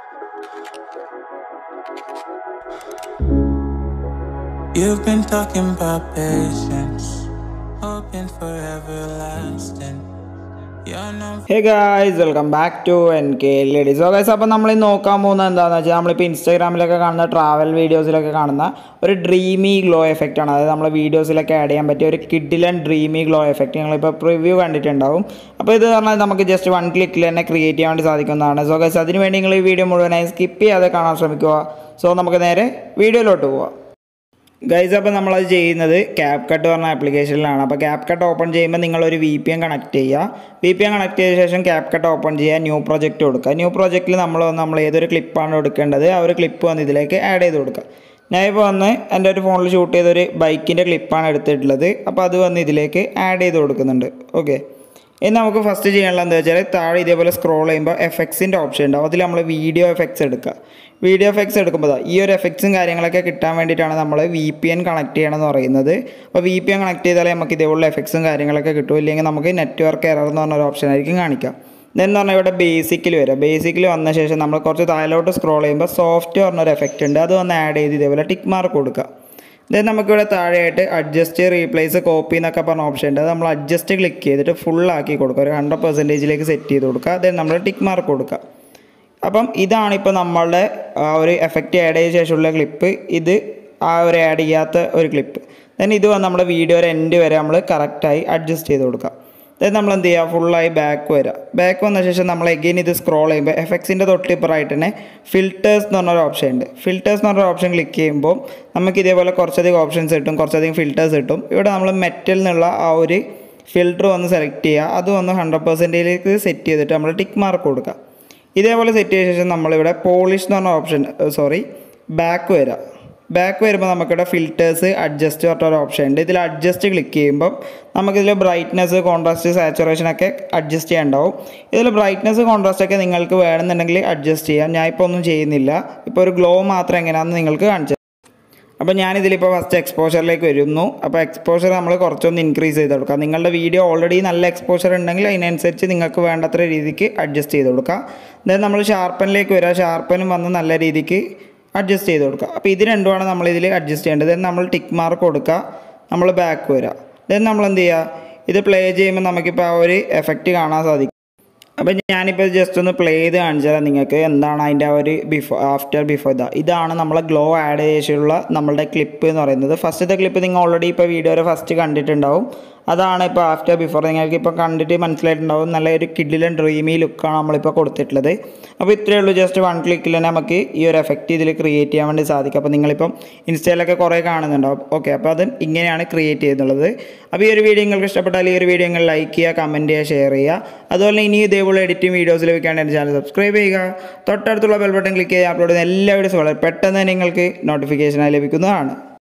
You've been talking about patience, hoping for everlasting. You're no hey guys welcome back to N K lady so guys അപ്പോൾ നമ്മൾ ഇന്ന് നോക്കാൻ പോകുന്നത് എന്താണെന്ന് വെച്ചാൽ നമ്മളിപ്പോൾ ഇൻസ്റ്റാഗ്രാമിലൊക്കെ കാണുന്ന ട്രാവൽ വീഡിയോസിലൊക്കെ കാണുന്ന ഒരു ഡ്രീമി ഗ്ലോ എഫക്റ്റ് ആണ് അതായത് നമ്മളെ വീഡിയോസിലൊക്കെ ആഡ് ചെയ്യാൻ പറ്റിയ ഒരു കിഡിലൻ ഡ്രീമി ഗ്ലോ എഫക്റ്റ് ഞങ്ങളിപ്പോൾ പ്രിവ്യൂ കണ്ടിട്ടുണ്ടാവും അപ്പോൾ ഇത് പറഞ്ഞാൽ നമുക്ക് ജസ്റ്റ് വൺ ക്ലിക്കിൽ തന്നെ ക്രിയേറ്റ് ചെയ്യാൻ വേണ്ടി സാധിക്കുന്നതാണ് സോ ഗൈസ് അതിന് വേണ്ടി നിങ്ങൾ ഈ വീഡിയോ മുഴുവനായി സ്കിപ്പ് ചെയ്യാതെ കാണാൻ ശ്രമിക്കുക സോ നമുക്ക് നേരെ വീഡിയോയിലോട്ട് പോവാം ഗൈസ് അപ്പോൾ നമ്മളത് ചെയ്യുന്നത് ക്യാപ് കട്ട് പറഞ്ഞ ആപ്ലിക്കേഷനിലാണ് അപ്പോൾ ക്യാപ് കട്ട് ഓപ്പൺ ചെയ്യുമ്പോൾ നിങ്ങളൊരു വി പി എൻ കണക്ട് ചെയ്യുക വി പി എൻ കണക്ട് ചെയ്ത ശേഷം ക്യാപ് കട്ട് ഓപ്പൺ ചെയ്യുക ന്യൂ പ്രോജക്റ്റ് കൊടുക്കുക ന്യൂ പ്രോജക്റ്റിൽ നമ്മൾ വന്ന് നമ്മൾ ഏതൊരു ക്ലിപ്പാണ് എടുക്കേണ്ടത് ആ ഒരു ക്ലിപ്പ് വന്ന് ഇതിലേക്ക് ആഡ് ചെയ്ത് കൊടുക്കുക ഞാൻ ഇപ്പോൾ വന്ന് എൻ്റെ ഒരു ഫോണിൽ ഷൂട്ട് ചെയ്തൊരു ബൈക്കിൻ്റെ ക്ലിപ്പാണ് എടുത്തിട്ടുള്ളത് അപ്പോൾ അത് വന്ന് ഇതിലേക്ക് ആഡ് ചെയ്ത് കൊടുക്കുന്നുണ്ട് ഓക്കെ ഇനി നമുക്ക് ഫസ്റ്റ് ചെയ്യാനുള്ള എന്താ വെച്ചാൽ താഴെ ഇതേപോലെ സ്ക്രോൾ ചെയ്യുമ്പോൾ എഫക്ട്സിൻ്റെ ഓപ്ഷൻ ഉണ്ടാവും അതിൽ നമ്മൾ വീഡിയോ എഫക്ട്സ് എടുക്കുക വീഡിയോ എഫക്ട്സ് എടുക്കുമ്പോൾ ദാ ഈ ഒരു എഫക്ട്സും കാര്യങ്ങളൊക്കെ കിട്ടാൻ വേണ്ടിയിട്ടാണ് നമ്മൾ വി പി എൻ കണക്ട് ചെയ്യണമെന്ന് പറയുന്നത് അപ്പോൾ വി പി എൻ കണക്ട് ചെയ്താലേ നമുക്ക് ഇതേപോലുള്ള എഫക്ട്സും കാര്യങ്ങളൊക്കെ കിട്ടും ഇല്ലെങ്കിൽ നമുക്ക് നെറ്റ്വർക്ക് എറർ എന്ന് പറഞ്ഞൊരു ഓപ്ഷൻ ആയിരിക്കും കാണിക്കാം ഇതെന്ന് പറഞ്ഞാൽ ഇവിടെ ബേസിക്കിൽ വരാം ബേസിക്കിൽ വന്ന ശേഷം നമ്മൾ കുറച്ച് താഴോട്ട് സ്ക്രോൾ ചെയ്യുമ്പോൾ സോഫ്റ്റ് പറഞ്ഞൊരു എഫക്റ്റ് ഉണ്ട് അത് വന്ന് ആഡ് ചെയ്ത് ഇതേപോലെ ടിക്ക് മാർക്ക് കൊടുക്കുക ദെൻ നമുക്കിവിടെ താഴെയായിട്ട് അഡ്ജസ്റ്റ് റീപ്ലേസ് കോപ്പി എന്നൊക്കെ പറഞ്ഞ ഓപ്ഷൻ ഉണ്ട് അത് നമ്മൾ അഡ്ജസ്റ്റ് ക്ലിക്ക് ചെയ്തിട്ട് full ആക്കി കൊടുക്കുക ഒരു ഹൺഡ്രഡ് പെർസെൻറ്റേജിലേക്ക് സെറ്റ് ചെയ്ത് കൊടുക്കുക ദെൻ നമ്മൾ ടിക്ക് മാർക്ക് കൊടുക്കുക അപ്പം ഇതാണ് ഇപ്പോൾ നമ്മളുടെ ആ ഒരു എഫക്റ്റ് ആഡ് ചെയ്ത ശേഷമുള്ള ക്ലിപ്പ് ഇത് ആ ഒരു ആഡ് ചെയ്യാത്ത ഒരു ക്ലിപ്പ് ദെൻ ഇത് വന്ന് നമ്മുടെ വീഡിയോയുടെ എൻഡ് വരെ നമ്മൾ കറക്റ്റായി അഡ്ജസ്റ്റ് ചെയ്ത് കൊടുക്കുക ദെൻ നമ്മൾ എന്ത് ചെയ്യുക ഫുള്ളായി ബാക്ക് വരിക ബാക്ക് വന്ന ശേഷം നമ്മൾ എഗെയിൻ ഇത് സ്ക്രോൾ ചെയ്യുമ്പോൾ എഫക്ട്സിൻ്റെ തൊട്ടിപ്പുറമായിട്ട് തന്നെ ഫിൽറ്റേഴ്സ് എന്ന് പറഞ്ഞൊരു ഓപ്ഷൻ ഉണ്ട് ഫിൽറ്റേഴ്സ് എന്ന് പറഞ്ഞൊരു ഓപ്ഷൻ ക്ലിക്ക് ചെയ്യുമ്പോൾ നമുക്ക് ഇതേപോലെ കുറച്ചധികം ഓപ്ഷൻസ് കിട്ടും കുറച്ചധികം ഫിൽറ്റേഴ്സ് കിട്ടും ഇവിടെ നമ്മൾ മെറ്റൽ എന്നുള്ള ആ ഒരു ഫിൽറ്റർ വന്ന് സെലക്ട് ചെയ്യുക അത് വന്ന് ഹൺഡ്രഡ് പെർസെൻറ്റേജിലേക്ക് സെറ്റ് ചെയ്തിട്ട് നമ്മൾ ടിക്ക് മാർക്ക് കൊടുക്കുക ഇതേപോലെ സെറ്റ് ചെയ്ത ശേഷം നമ്മളിവിടെ പോളിഷ് എന്ന് പറഞ്ഞ ഓപ്ഷൻ സോറി ബാക്ക് വരിക ബാക്ക് വരുമ്പോൾ നമുക്കിവിടെ ഫിൽറ്റേഴ്സ് അഡ്ജസ്റ്റ് പറഞ്ഞ ഒരു ഓപ്ഷൻ ഉണ്ട് ഇതിൽ അഡ്ജസ്റ്റ് ക്ലിക്ക് ചെയ്യുമ്പോൾ നമുക്കിതിൽ ബ്രൈറ്റ്നസ് കോൺട്രാസ്റ്റ് സാച്ചുറേഷൻ ഒക്കെ അഡ്ജസ്റ്റ് ചെയ്യാനുണ്ടാവും ഇതിൽ ബ്രൈറ്റ്നസ് കോൺട്രാസ്റ്റ് ഒക്കെ നിങ്ങൾക്ക് വേണമെന്നുണ്ടെങ്കിൽ അഡ്ജസ്റ്റ് ചെയ്യാം ഞാൻ ഇപ്പോൾ ഒന്നും ചെയ്യുന്നില്ല ഇപ്പോൾ ഒരു ഗ്ലോ മാത്രം എങ്ങനെയാണെന്ന് നിങ്ങൾക്ക് കാണിച്ചു അപ്പോൾ ഞാനിതിലിപ്പോൾ ഫസ്റ്റ് എക്സ്പോഷറിലേക്ക് വരുന്നു അപ്പോൾ എക്സ്പോഷർ നമ്മൾ കുറച്ചൊന്ന് ഇൻക്രീസ് ചെയ്ത് കൊടുക്കാം നിങ്ങളുടെ വീഡിയോ ഓൾറെഡി നല്ല എക്സ്പോഷർ ഉണ്ടെങ്കിൽ അതിനനുസരിച്ച് നിങ്ങൾക്ക് വേണ്ടത്ര രീതിക്ക് അഡ്ജസ്റ്റ് ചെയ്ത് കൊടുക്കാം ദെൻ നമ്മൾ ഷാർപ്പനിലേക്ക് വരിക ഷാർപ്പനും വന്ന് നല്ല രീതിക്ക് അഡ്ജസ്റ്റ് ചെയ്ത് കൊടുക്കുക അപ്പോൾ ഇത് രണ്ടുമാണ് നമ്മൾ ഇതിൽ അഡ്ജസ്റ്റ് ചെയ്യേണ്ടത് ദെൻ നമ്മൾ ടിക്ക് മാർക്ക് കൊടുക്കുക നമ്മൾ ബാക്ക് വരിക ദെൻ നമ്മൾ എന്ത് ചെയ്യുക ഇത് പ്ലേ ചെയ്യുമ്പോൾ നമുക്കിപ്പോൾ ആ ഒരു എഫക്റ്റ് കാണാൻ സാധിക്കും അപ്പം ഞാനിപ്പോൾ ജസ്റ്റ് ഒന്ന് പ്ലേ ചെയ്ത് കാണിച്ചു തരാം നിങ്ങൾക്ക് എന്താണ് അതിൻ്റെ ആ ഒരു ബിഫോർ ആഫ്റ്റർ ബിഫോർ ഇതാ ഇതാണ് നമ്മളെ ഗ്ലോ ആഡ് ചെയ്തിട്ടുള്ള നമ്മളുടെ ക്ലിപ്പ് എന്ന് പറയുന്നത് ഫസ്റ്റത്തെ ക്ലിപ്പ് നിങ്ങൾ ഓൾറെഡി ഇപ്പോൾ വീഡിയോയുടെ ഫസ്റ്റ് കണ്ടിട്ടുണ്ടാവും അതാണ് ഇപ്പോൾ ആഫ്റ്റർ ബിഫോർ നിങ്ങൾക്ക് ഇപ്പോൾ കണ്ടിട്ട് മനസ്സിലായിട്ടുണ്ടാവും നല്ലൊരു കിഡിലൻ ഡ്രീമി ലുക്കാണ് നമ്മളിപ്പോൾ കൊടുത്തിട്ടുള്ളത് അപ്പോൾ ഇത്രയേ ഉള്ളൂ ജസ്റ്റ് വൺ ക്ലിക്കിൽ തന്നെ നമുക്ക് ഈ ഒരു എഫക്റ്റ് ഇതിൽ ക്രിയേറ്റ് ചെയ്യാൻ വേണ്ടി സാധിക്കും അപ്പോൾ നിങ്ങളിപ്പം ഇൻസ്റ്റയിലൊക്കെ കുറേ കാണുന്നുണ്ടാവും ഓക്കെ അപ്പോൾ അത് ഇങ്ങനെയാണ് ക്രിയേറ്റ് ചെയ്യുന്നുള്ളത് അപ്പോൾ ഈ ഒരു വീഡിയോ നിങ്ങൾക്ക് ഇഷ്ടപ്പെട്ടാൽ ഈ ഒരു വീഡിയോ നിങ്ങൾ ലൈക്ക് ചെയ്യുക കമൻറ്റ് ചെയ്യുക ഷെയർ ചെയ്യുക അതുപോലെ ഇനി ഇതേപോലെ എഡിറ്റിംഗ് വീഡിയോസ് ലഭിക്കാണ്ട് എൻ്റെ ചാനൽ സബ്സ്ക്രൈബ് ചെയ്യുക തൊട്ടടുത്തുള്ള ബെൽ ബട്ടൺ ക്ലിക്ക് ചെയ്യുക അപ്ലോഡ് ചെയ്യുന്ന എല്ലാ വീഡിയോസും വളരെ പെട്ടെന്ന് തന്നെ നിങ്ങൾക്ക് നോട്ടിഫിക്കേഷനായി ലഭിക്കുന്നതാണ്